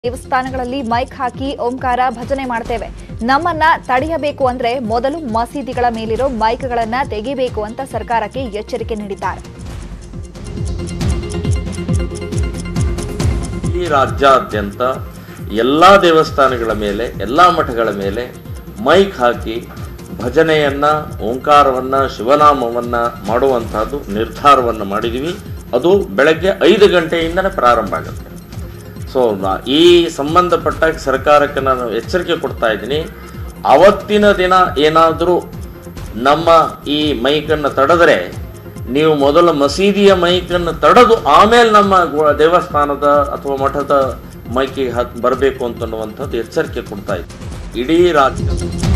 ದೇವಸ್ಥಾನಗಳಲ್ಲಿ ಮೈಕ್ ಹಾಕಿ ಓಂಕಾರ ಭಜನೆ ಮಾಡ್ತೇವೆ ನಮ್ಮನ್ನ ತಡೆಯಬೇಕು ಅಂದ್ರೆ ಮೊದಲು ಮಸೀದಿಗಳ ಮೇಲಿರೋ ಮೈಕ್ಗಳನ್ನ ತೆಗಿಬೇಕು ಅಂತ ಸರ್ಕಾರಕ್ಕೆ ಎಚ್ಚರಿಕೆ ನೀಡಿದ್ದಾರೆ ಈ ರಾಜ್ಯಾದ್ಯಂತ ಎಲ್ಲ ದೇವಸ್ಥಾನಗಳ ಮೇಲೆ ಎಲ್ಲ ಮಠಗಳ ಮೇಲೆ ಮೈಕ್ ಹಾಕಿ ಭಜನೆಯನ್ನ ಓಂಕಾರವನ್ನ ಶಿವನಾಮವನ್ನ ಮಾಡುವಂತಹದ್ದು ನಿರ್ಧಾರವನ್ನು ಮಾಡಿದೀವಿ ಅದು ಬೆಳಗ್ಗೆ ಐದು ಗಂಟೆಯಿಂದನೇ ಪ್ರಾರಂಭ ಆಗುತ್ತೆ ಸೊ ಈ ಸಂಬಂಧಪಟ್ಟ ಸರ್ಕಾರಕ್ಕೆ ನಾನು ಎಚ್ಚರಿಕೆ ಕೊಡ್ತಾ ಇದ್ದೀನಿ ಅವತ್ತಿನ ದಿನ ಏನಾದರೂ ನಮ್ಮ ಈ ಮೈಕನ್ನು ತಡೆದ್ರೆ ನೀವು ಮೊದಲು ಮಸೀದಿಯ ಮೈಕನ್ನು ತಡೆದು ಆಮೇಲೆ ನಮ್ಮ ಗು- ದೇವಸ್ಥಾನದ ಅಥವಾ ಮಠದ ಮೈಕಿಗೆ ಹತ್ ಬರಬೇಕು ಅಂತನ್ನುವಂಥದ್ದು ಎಚ್ಚರಿಕೆ ಕೊಡ್ತಾ ಇದ್ದೀನಿ ಇಡೀ ರಾಜ್ಯ